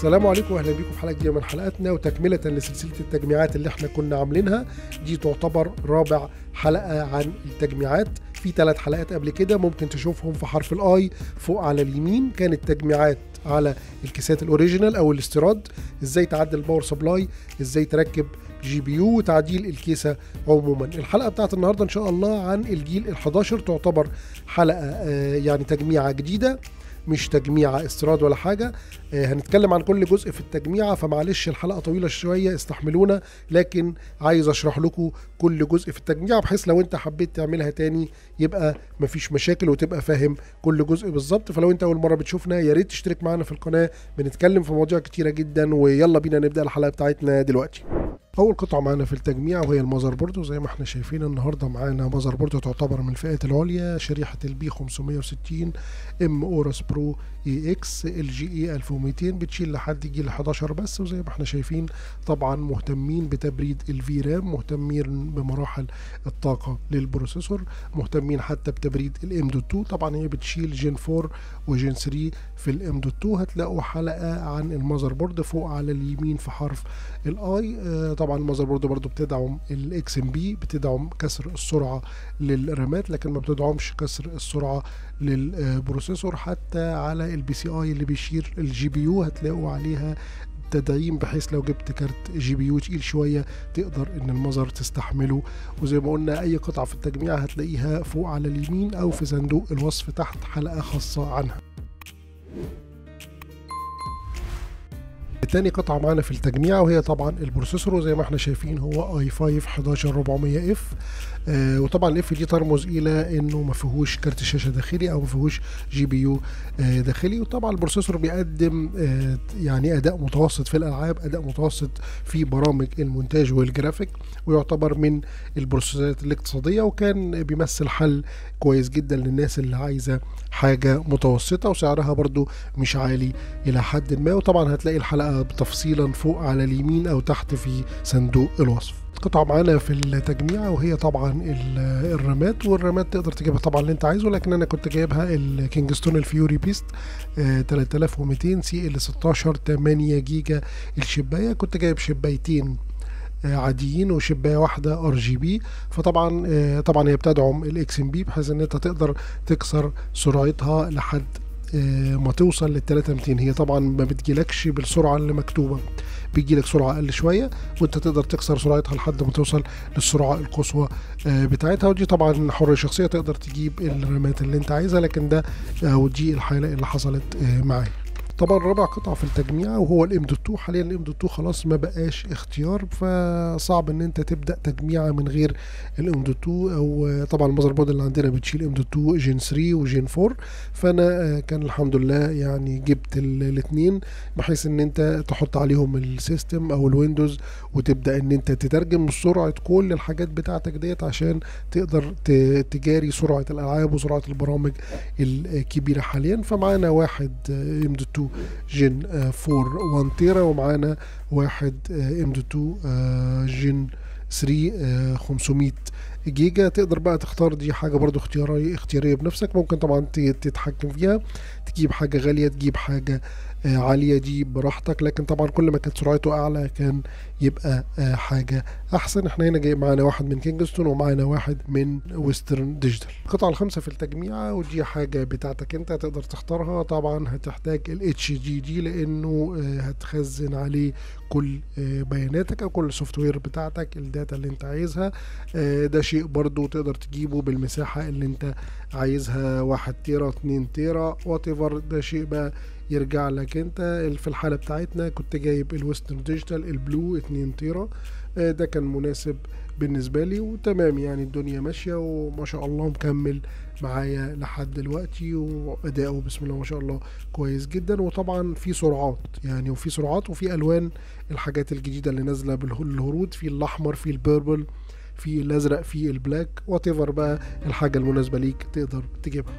السلام عليكم واهلا بيكم في حلقه جديده من حلقاتنا وتكمله لسلسله التجميعات اللي احنا كنا عاملينها دي تعتبر رابع حلقه عن التجميعات في ثلاث حلقات قبل كده ممكن تشوفهم في حرف الاي فوق على اليمين كانت تجميعات على الكيسات الاوريجينال او الاستيراد ازاي تعدل الباور سبلاي ازاي تركب جي بي يو وتعديل الكيسه عموما الحلقه بتاعت النهارده ان شاء الله عن الجيل ال11 تعتبر حلقه آه، يعني تجميعه جديده مش تجميعة استيراد ولا حاجة آه، هنتكلم عن كل جزء في التجميعة فمعلش الحلقة طويلة شوية استحملونا لكن عايز اشرح لكم كل جزء في التجميعة بحيث لو انت حبيت تعملها تاني يبقى مفيش مشاكل وتبقى فاهم كل جزء بالظبط فلو انت اول مرة بتشوفنا يا ريت تشترك معانا في القناة بنتكلم في مواضيع كتيرة جدا ويلا بينا نبدأ الحلقة بتاعتنا دلوقتي اول قطعه معانا في التجميع وهي المذر بورد وزي ما احنا شايفين النهارده معانا مذر بورد تعتبر من الفئات العليا شريحه البي 560 ام اورس برو اي اكس ال جي اي 1200 بتشيل لحد جيل 11 بس وزي ما احنا شايفين طبعا مهتمين بتبريد الفي رام مهتمين بمراحل الطاقه للبروسيسور مهتمين حتى بتبريد الام دوت 2 طبعا هي بتشيل جين 4 وجين 3 في الام دوت 2 هتلاقوا حلقه عن المذر بورد فوق على اليمين في حرف الاي آه، طبعا المذر بورد برضو بتدعم الاكس ام بي بتدعم كسر السرعه للرامات لكن ما بتدعمش كسر السرعه للبروسيسور حتى على البي سي اي اللي بيشير الجي بي يو هتلاقوا عليها تدعيم بحيث لو جبت كارت جي بي يو تقيل شويه تقدر ان المذر تستحمله وزي ما قلنا اي قطعه في التجميع هتلاقيها فوق على اليمين او في صندوق الوصف تحت حلقه خاصه عنها تاني قطعة معانا في التجميع وهي طبعا البروسيسور وزي ما احنا شايفين هو اي 5 11400 اف آه وطبعا الاف دي ترمز الى انه ما فيهوش كارت شاشه داخلي او ما فيهوش جي بي يو آه داخلي وطبعا البروسيسور بيقدم آه يعني اداء متوسط في الالعاب اداء متوسط في برامج المونتاج والجرافيك ويعتبر من البروسيسورات الاقتصاديه وكان بيمثل حل كويس جدا للناس اللي عايزه حاجه متوسطه وسعرها برضو مش عالي الى حد ما وطبعا هتلاقي الحلقه تفصيلا فوق على اليمين او تحت في صندوق الوصف قطعة معانا في التجميع وهي طبعا ال- الرامات والرامات تقدر تجيبها طبعا اللي انت عايزه لكن انا كنت جايبها الكينجستون الفيوري بيست آه، 3200 سي ال 16 8 جيجا الشباية كنت جايب شبايتين آه، عاديين وشبايه واحده ار جي بي فطبعا آه، طبعا هي بتدعم الاكس ام بي بحيث ان انت تقدر تكسر سرعتها لحد آه، ما توصل لل 3200 هي طبعا ما بتجيلكش بالسرعه اللي مكتوبه بيجيلك سرعه اقل شويه وانت تقدر تكسر سرعتها لحد ما توصل للسرعه القصوى آه، بتاعتها ودي طبعا حريه شخصيه تقدر تجيب الرامات اللي انت عايزها لكن ده او دي الحاله اللي حصلت آه، معايا طبعا رابع قطعة في التجميع وهو الام دوت 2 حاليا الام دوت 2 خلاص ما بقاش اختيار فصعب ان انت تبدا تجميعة من غير الام دوت 2 او طبعا المذر بورد اللي عندنا بتشيل ام دوت 2 جين 3 وجين 4 فانا آه، كان الحمد لله يعني جبت الاثنين بحيث ان انت تحط عليهم السيستم او الويندوز وتبدا ان انت تترجم سرعه كل الحاجات بتاعتك ديت عشان تقدر ت- تجاري سرعه الالعاب وسرعه البرامج الكبيره حاليا فمعانا واحد ام دوت 2 جين آه، 4 1 تيرا ومعانا واحد ام دوت 2 آه، جين 3 آه، 500 جيجا تقدر بقى تختار دي حاجه برضو اختياريه اختياريه بنفسك ممكن طبعا ت- تتحكم فيها تجيب حاجه غاليه تجيب حاجه آه، عاليه دي براحتك لكن طبعا كل ما كانت سرعته اعلى كان يبقى آه، حاجه احسن احنا هنا جاي معانا واحد من كينجستون ومعانا واحد من ويسترن ديجيتال القطعه الخامسه في التجميع ودي حاجه بتاعتك انت تقدر تختارها طبعا هتحتاج الاتش جي دي لانه آه، هتخزن عليه كل آه، بياناتك او كل السوفت وير بتاعتك الداتا اللي انت عايزها آه، ده شيء برضو تقدر تجيبه بالمساحه اللي انت عايزها واحد تيرا اتنين تيرا وات ده شيء بقى يرجع لك انت في الحاله بتاعتنا كنت جايب الويسترن ديجيتال البلو 2 تيرا آه، ده كان مناسب بالنسبه لي وتمام يعني الدنيا ماشيه وما شاء الله مكمل معايا لحد دلوقتي واداؤه بسم الله ما شاء الله كويس جدا وطبعا في سرعات يعني وفي سرعات وفي الوان الحاجات الجديده اللي نازله بالهرود في الاحمر في البيربل في الازرق في البلاك وات بقى الحاجه المناسبه ليك تقدر تجيبها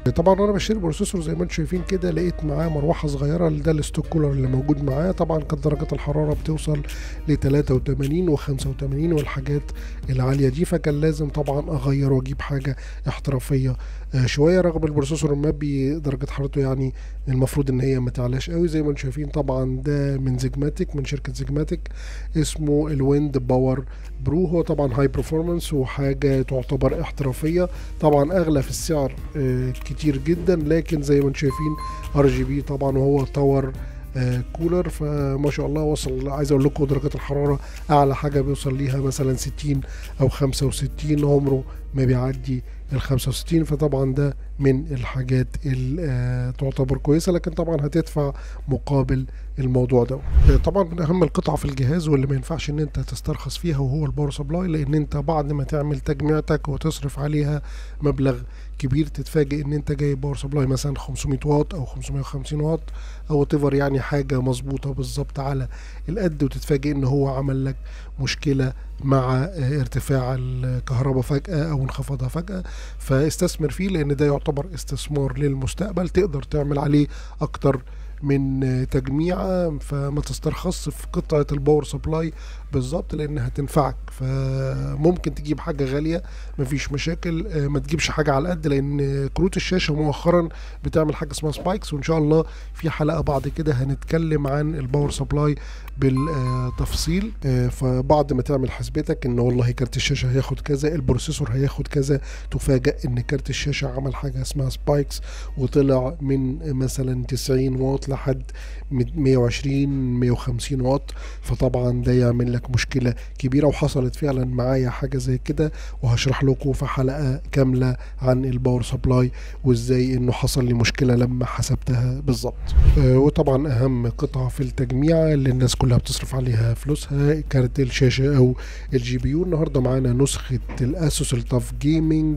طبعا وانا بشتري بروسيسور زي ما انتم شايفين كده لقيت معاه مروحه صغيره ده الستوك كولر اللي موجود معاه طبعا كانت درجات الحراره بتوصل ل 83 و85 والحاجات العاليه دي فكان لازم طبعا اغير واجيب حاجه احترافيه آه، شويه رغم البروسيسور المابي درجه حرارته يعني المفروض ان هي ما تعلاش قوي زي ما انتم شايفين طبعا ده من زيجماتيك من شركه زيجماتيك اسمه الويند باور برو هو طبعا هاي برفورمانس وحاجه تعتبر احترافيه طبعا اغلى في السعر آه، كتير جدا لكن زي ما انتم شايفين ار جي بي طبعا وهو تاور آه، كولر فما شاء الله وصل عايز اقول لكم درجات الحراره اعلى حاجه بيوصل ليها مثلا 60 او 65 عمره ما بيعدي ال 65 فطبعا ده من الحاجات اللي آه، تعتبر كويسه لكن طبعا هتدفع مقابل الموضوع ده آه، طبعا من اهم القطع في الجهاز واللي ما ينفعش ان انت تسترخص فيها وهو الباور سبلاي لان انت بعد ما تعمل تجميعتك وتصرف عليها مبلغ كبير تتفاجئ ان انت جايب باور سبلاي مثلا 500 واط او 550 واط او تفر يعني حاجه مظبوطه بالظبط على القد وتتفاجئ ان هو عمل لك مشكله مع آه، ارتفاع الكهرباء فجاه او انخفاضها فجاه فاستثمر فيه لان ده يعتبر استثمار للمستقبل تقدر تعمل عليه اكتر من تجميعة فما تسترخص في قطعة الباور سبلاي بالظبط لانها تنفعك فممكن تجيب حاجة غالية مفيش مشاكل آه، ما تجيبش حاجة على قد لان كروت الشاشة مؤخرا بتعمل حاجة اسمها سبايكس وان شاء الله في حلقة بعد كده هنتكلم عن الباور سبلاي بالتفصيل آه، فبعد ما تعمل حسبتك ان والله كارت الشاشة هياخد كذا البروسيسور هياخد كذا تفاجأ ان كارت الشاشة عمل حاجة اسمها سبايكس وطلع من مثلا 90 واط لحد 120 150 واط فطبعا ده يعمل لك مشكله كبيره وحصلت فعلا معايا حاجه زي كده وهشرح لكم في حلقه كامله عن الباور سبلاي وازاي انه حصل لي مشكله لما حسبتها بالظبط آه، وطبعا اهم قطعه في التجميع اللي الناس كلها بتصرف عليها فلوسها كارت الشاشه او الجي بي يو النهارده معانا نسخه الاسوس التاف جيمنج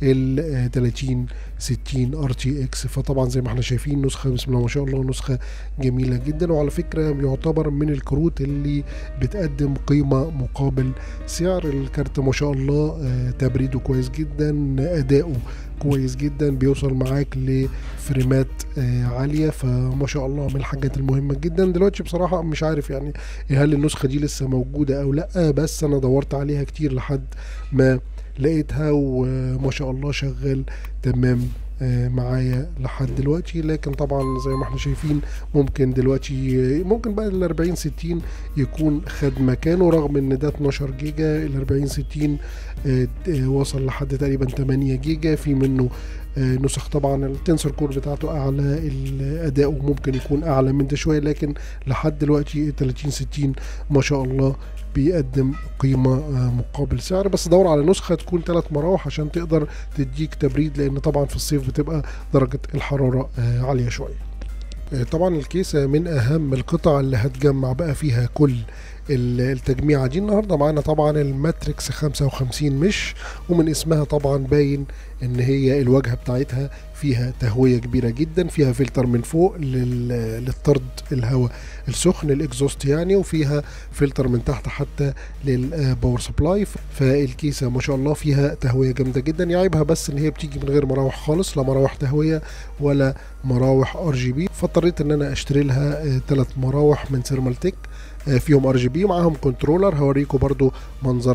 ال 30 60 ار تي اكس فطبعا زي ما احنا شايفين نسخه بسم الله ما شاء الله نسخه جميله جدا وعلى فكره يعتبر من الكروت اللي بتقدم قيمه مقابل سعر الكارت ما شاء الله آه، تبريده كويس جدا اداؤه كويس جدا بيوصل معاك لفريمات آه، عاليه فما شاء الله من الحاجات المهمه جدا دلوقتي بصراحه مش عارف يعني هل النسخه دي لسه موجوده او لا بس انا دورت عليها كتير لحد ما لقيتها وما شاء الله شغال تمام آه، معايا لحد دلوقتي لكن طبعا زي ما احنا شايفين ممكن دلوقتي ممكن بقى ال 40 60 يكون خد مكانه رغم ان ده 12 جيجا ال 40 60 آه، آه، وصل لحد تقريبا 8 جيجا في منه نسخ طبعا التنسر كور بتاعته اعلى الاداء ممكن يكون اعلى من ده شويه لكن لحد دلوقتي 30 60 ما شاء الله بيقدم قيمة آه، مقابل سعر بس دور على نسخة تكون ثلاث مراوح عشان تقدر تديك تبريد لأن طبعا في الصيف بتبقى درجة الحرارة آه، عالية شوية آه، طبعا الكيسة من أهم القطع اللي هتجمع بقى فيها كل التجميعة دي النهاردة معانا طبعا الماتريكس 55 مش ومن اسمها طبعا باين ان هي الواجهة بتاعتها فيها تهوية كبيرة جدا فيها فلتر من فوق للطرد الهواء السخن الاكزوست يعني وفيها فلتر من تحت حتى للباور سبلاي فالكيسة ما شاء الله فيها تهوية جامدة جدا يعيبها بس ان هي بتيجي من غير مراوح خالص لا مراوح تهوية ولا مراوح ار جي بي فاضطريت ان انا اشتري لها ثلاث مراوح من سيرمالتيك آه، فيهم ار جي بي ومعاهم كنترولر هوريكم برضو منظر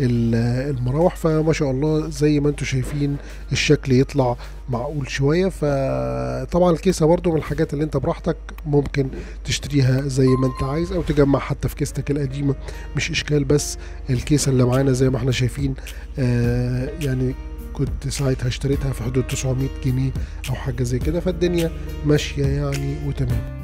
المراوح فما شاء الله زي ما انتم شايفين الشكل يطلع معقول شويه فطبعا الكيسه برضو من الحاجات اللي انت براحتك ممكن تشتريها زي ما انت عايز او تجمع حتى في كيستك القديمه مش اشكال بس الكيسه اللي معانا زي ما احنا شايفين آه يعني كنت ساعتها اشتريتها في حدود 900 جنيه او حاجه زي كده فالدنيا ماشيه يعني وتمام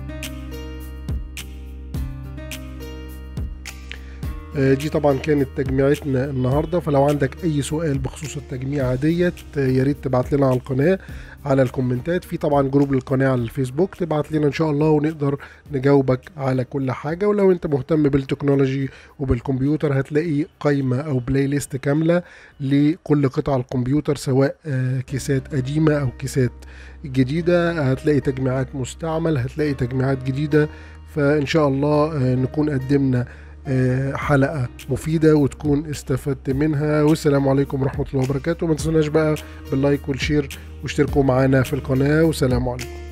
آه، دي طبعا كانت تجميعتنا النهارده فلو عندك اي سؤال بخصوص التجميعه ديت آه، يا ريت تبعت لنا على القناه على الكومنتات في طبعا جروب للقناه على الفيسبوك تبعت لنا ان شاء الله ونقدر نجاوبك على كل حاجه ولو انت مهتم بالتكنولوجي وبالكمبيوتر هتلاقي قائمه او بلاي ليست كامله لكل قطع الكمبيوتر سواء آه، كيسات قديمه او كيسات جديده هتلاقي تجميعات مستعمل هتلاقي تجميعات جديده فان شاء الله نكون قدمنا آه، حلقة مفيدة وتكون استفدت منها والسلام عليكم ورحمة الله وبركاته ما تنسوناش بقى باللايك والشير واشتركوا معانا في القناة والسلام عليكم